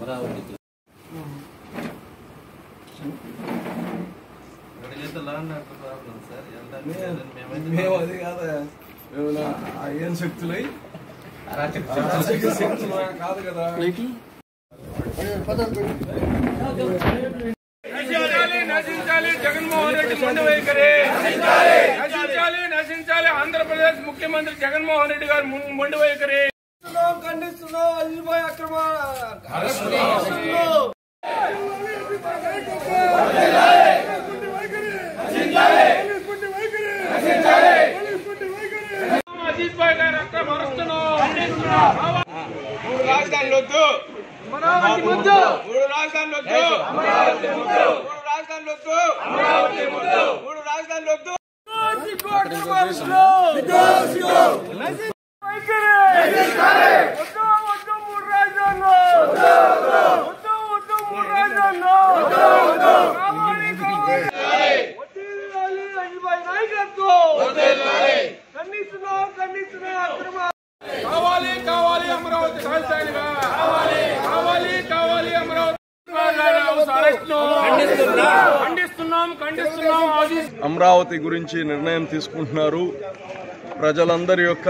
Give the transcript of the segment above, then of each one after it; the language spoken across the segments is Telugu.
అమరావతికి ఇక్కడికైతే ల్యాండ్ ఆర్డర్ ప్రాబ్లం సార్ ఎంత మేము మేమైతే అది కాదా మేము నా- ఆ ఏం శక్తులై అరాచక అరాచక శక్తులు కాదు కదా నశించాలి నశించాలి జగన్మోహన్ రెడ్డి మొండి వైఖరి నశించాలి నశించాలి ఆంధ్రప్రదేశ్ ముఖ్యమంత్రి జగన్మోహన్ రెడ్డి గారు మొం- మొండి వైఖరి ఖండిస్తున్నాం అజిబాయ్ అక్రమ అజిత్ భాయ్ గారు అక్రమ అరెస్టును మూడు రాజధానులు వద్దు అమరావతి ముద్దు మూడు రాజధానులు వద్దు అమరావతి ముద్దు మూడు రాజధానులు వద్దు అమరావతి ముద్దు మూడు రాజధానులు వద్దు కావాలి కావాలి అమరావతి రాజధానిగా కావాలి కావాలి అమరావతి ఖండిస్తున్నాం ఖండిస్తున్నాం ఆది- అమరావతి గురించి నిర్ణయం తీసుకుంటున్నారు ప్రజలందరి యొక్క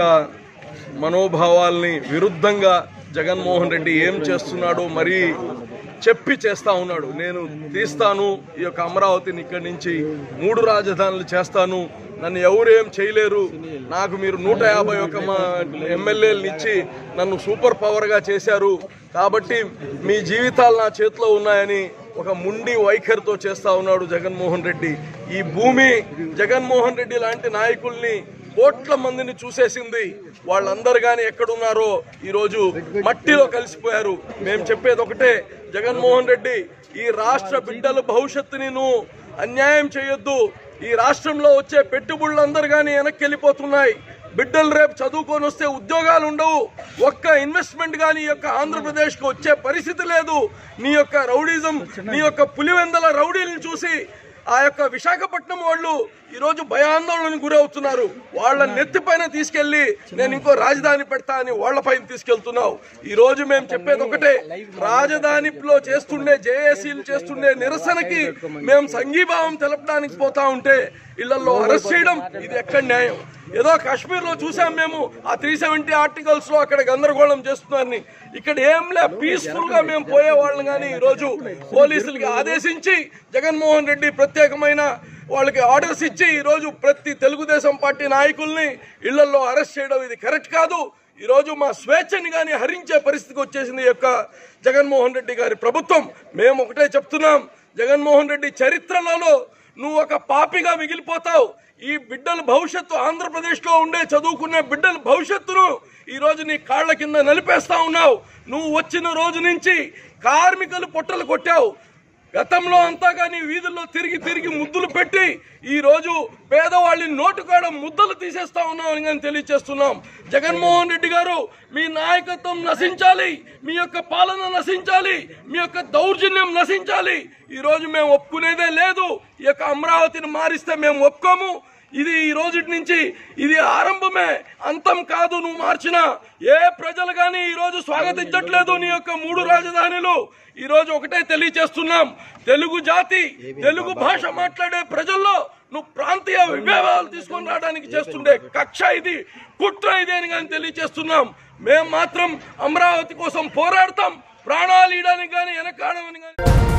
మనోభావాల్ని విరుద్ధంగా జగన్మోహన్ రెడ్డి ఏం చేస్తున్నాడో మరీ చెప్పి చేస్తా ఉన్నాడు నేను తీస్తాను ఈ యొక్క అమరావతిని ఇక్కడి నుంచి మూడు రాజధానులు చేస్తాను నన్ను ఎవరు ఏం చేయలేరు నాకు మీరు నూట యాభై ఒక్క మా ఎమ్మెల్యేలను ఇచ్చి నన్ను సూపర్ పవర్గా చేశారు కాబట్టి మీ జీవితాలు నా చేతిలో ఉన్నాయని ఒక ముండి వైఖరితో చేస్తా ఉన్నాడు జగన్మోహన్ రెడ్డి ఈ భూమి జగన్మోహన్ రెడ్డి లాంటి నాయకుల్ని కోట్ల మందిని చూసేసింది వాళ్ళందరు కానీ ఎక్కడున్నారో ఈరోజు మట్టిలో కలిసిపోయారు మేము చెప్పేది ఒకటే జగన్మోహన్ రెడ్డి ఈ రాష్ట్ర బిడ్డల భవిష్యత్తుని నువ్వు అన్యాయం చేయొద్దు ఈ రాష్ట్రంలో వచ్చే పెట్టుబడులందరూ కానీ వెనక్కి వెళ్ళిపోతున్నాయి బిడ్డలు రేపు చదువుకొని వస్తే ఉద్యోగాలు ఉండవు ఒక్క ఇన్వెస్ట్మెంట్ కానీ ఈ యొక్క ఆంధ్రప్రదేశ్కి వచ్చే పరిస్థితి లేదు నీ యొక్క రౌడీజం నీ యొక్క పులివెందల రౌడీలను చూసి ఆ యొక్క విశాఖపట్నం వాళ్ళు ఈరోజు భయాందోళనకు గురవుతున్నారు వాళ్ళ నెత్తిపైన తీసుకెళ్లి నేను ఇంకో రాజధాని పెడతా అని వాళ్ళ పైన తీసుకెళ్తున్నావు ఈ రోజు మేము చెప్పేది ఒకటే రాజధానిలో చేస్తుండే జేఏసీలు చేస్తుండే నిరసనకి మేము సంఘీభావం తెలపడానికి పోతా ఉంటే ఇళ్లలో అరెస్ట్ చేయడం ఇది ఎక్కడ న్యాయం ఏదో కాశ్మీర్ లో చూసాం మేము ఆ త్రీ సెవెంటీ ఆర్టికల్స్ లో అక్కడ గందరగోళం చేస్తున్నారని ఇక్కడ ఏం లే పీస్ఫుల్ గా మేము పోయే వాళ్ళని కానీ ఈ రోజు పోలీసులకి ఆదేశించి జగన్మోహన్ రెడ్డి ప్రత్యేకమైన వాళ్ళకి ఆర్డర్స్ ఇచ్చి ఈ రోజు ప్రతి తెలుగుదేశం పార్టీ నాయకుల్ని ఇళ్లలో అరెస్ట్ చేయడం ఇది కరెక్ట్ కాదు ఈ రోజు మా స్వేచ్ఛని కానీ హరించే పరిస్థితికి వచ్చేసింది ఈ యొక్క జగన్మోహన్ రెడ్డి గారి ప్రభుత్వం మేము ఒకటే చెప్తున్నాం జగన్మోహన్ రెడ్డి చరిత్రలలో నువ్వు ఒక పాపిగా మిగిలిపోతావు ఈ బిడ్డల భవిష్యత్తు ఆంధ్రప్రదేశ్ లో ఉండే చదువుకునే బిడ్డల భవిష్యత్తును ఈ రోజు నీ కాళ్ల కింద నలిపేస్తా ఉన్నావు నువ్వు వచ్చిన రోజు నుంచి కార్మికులు పొట్టలు కొట్టావు గతంలో అంతా కానీ వీధుల్లో తిరిగి తిరిగి ముద్దులు పెట్టి ఈ రోజు పేదవాళ్ళని నోటుకాడ ముద్దలు తీసేస్తా ఉన్నాం అని కానీ తెలియచేస్తున్నాం జగన్మోహన్ రెడ్డి గారు మీ నాయకత్వం నశించాలి మీ యొక్క పాలన నశించాలి మీ యొక్క దౌర్జన్యం నశించాలి ఈ రోజు మేము ఒప్పుకునేదే లేదు ఈ యొక్క అమరావతిని మారిస్తే మేము ఒప్పుకోము ఇది ఈ రోజు నుంచి ఇది ఆరంభమే అంతం కాదు నువ్వు మార్చిన ఏ ప్రజలు కానీ ఈ రోజు స్వాగతించట్లేదు నీ యొక్క మూడు రాజధానులు ఈ రోజు ఒకటే తెలియచేస్తున్నాం తెలుగు జాతి తెలుగు భాష మాట్లాడే ప్రజల్లో నువ్వు ప్రాంతీయ విభేదాలు తీసుకొని రావడానికి చేస్తుండే కక్ష ఇది కుట్ర ఇది అని కానీ తెలియచేస్తున్నాం మేము మాత్రం అమరావతి కోసం పోరాడతాం ప్రాణాలు ఇయడానికి కానీ వెనకాడమని కానీ